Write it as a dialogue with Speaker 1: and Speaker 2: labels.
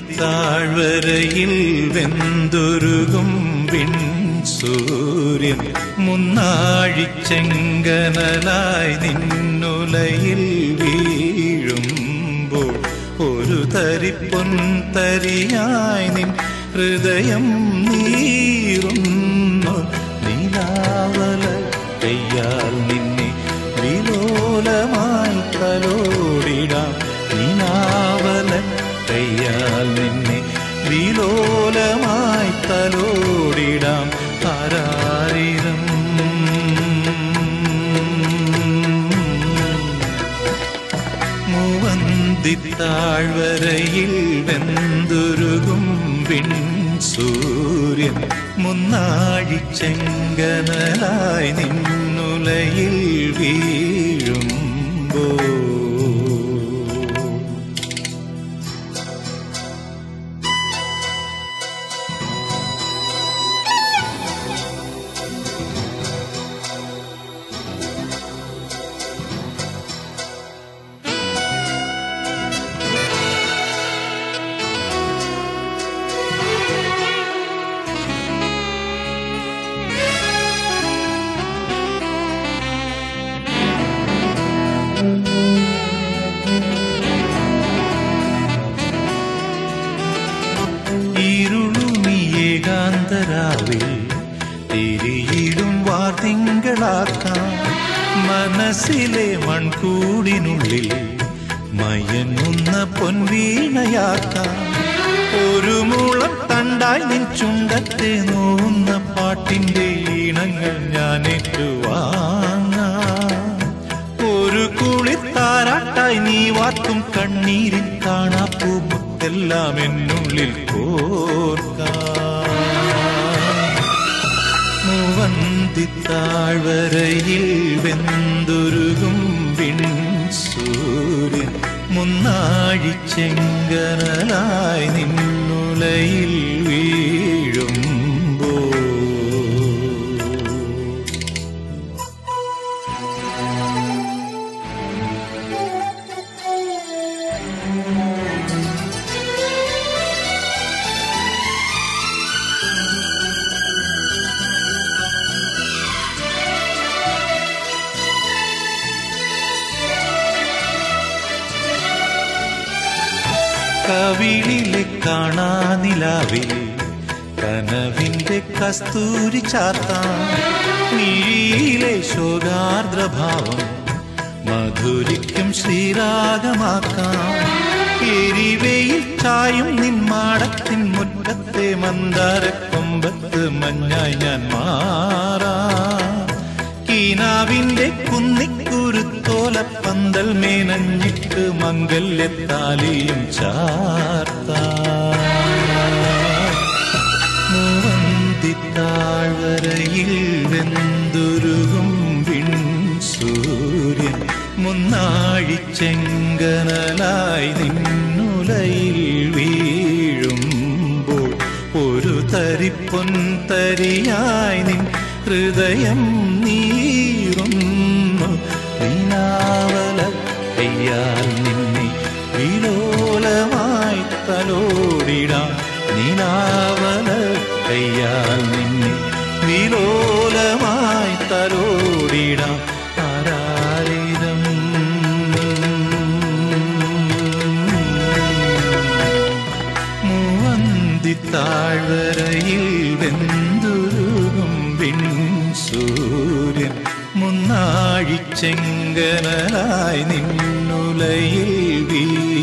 Speaker 1: മുവന്തിത്താഴ്വരയിൽ വെന്തുരുകും വിൺ സൂര്യൻ മുന്നാഴിച്ചെങ്കനലായി നിന്നുലയിൽ വീഴുമ്പോൾ ഒരു തരിപ്പൊൻ തരിയായി നിൻ ഹൃദയം നീറുന്നു നീലാവല കയ്യാൽ നിന്നെ വിലോലമായി തലോടിടാം നീനാവല കയ്യാൽ നിന്നെ വിലോലമായി തലോടിടാം ആരാരിരം മൂവന്തിത്താഴ്വരയിൽ വെന്തുരുകും വിൺ സൂര്യൻ മുന്നാഴിച്ചെങ്കനലായി നിന്നുലയിൽ വീഴുമ്പോ ഇരുളുമി ഏകാന്തരാവിൽ തിരിയിടും വാർത്തിങ്കളാക്കാം മനസ്സിലെ മൺകൂടിനുള്ളിൽ മയങ്ങുന്ന പൊൻവീണയാക്കാം ഒരു മുളം തണ്ടായി നിൻ ചുണ്ടത്തെ നോവുന്ന പാട്ടിന്റെ ഈണങ്ങൾ ഞാൻ ഏറ്റുവാങ്ങാം ഒരു കുളിത്താരാട്ടായി നീ വാർക്കും കണ്ണീരിൽ കാണാപ്പൂമുത്തെല്ലാം എന്നുള്ളിൽ കോർക്കാം മൂവന്തിത്താഴ്വരയിൽ വെന്തുരുകും വിൺ സൂര്യൻ മുന്നാഴിച്ചെങ്കനലായി നിന്നുലയിൽ വീഴുമ്പോ കവിളിലെ കാണാനിലാവിൽ കനവിന്റെ കസ്തൂരി ചാർത്താം മിഴിയിലെ ശോകാർദ്രഭാവം മധുരിക്കും ശ്രീരാഗമാക്കാം എരിവയിൽ ചായും നിന്മാടത്തിൻ മുറ്റത്തെ മന്ദാരക്കൊമ്പത്ത് മഞ്ഞായി ഞാൻ മാറാം കീനാവിന്റെ കുന്നിക്കുരുത്തോല പന്തൽ മേനഞ്ഞിട്ട് മംഗല്യത്താലിയും ചാർത്താം മൂവന്തിത്താഴ്വരയിൽ വെന്തുരുകും വിൺ സൂര്യൻ മുന്നാഴിച്ചെങ്കനലായി നിന്നുലയിൽ വീഴുമ്പോൾ ഒരു തരിപ്പൊൻ തരിയായി നിൻ ഹൃദയം നീറുന്നു നീനാവല കയ്യാൽ നിന്നെ വിലോലമായി തലോടിടാം നീനാവല കയ്യാൽ നിന്നെ വിലോലമായി തലോടിടാം ആരാരിരം മൂവന്തിത്താഴ്വരയിൽ വെന്തുരുകും വിൺ സൂര്യൻ മുന്നാഴിച്ചെങ്കനലായി നിന്നുലയിൽ വീ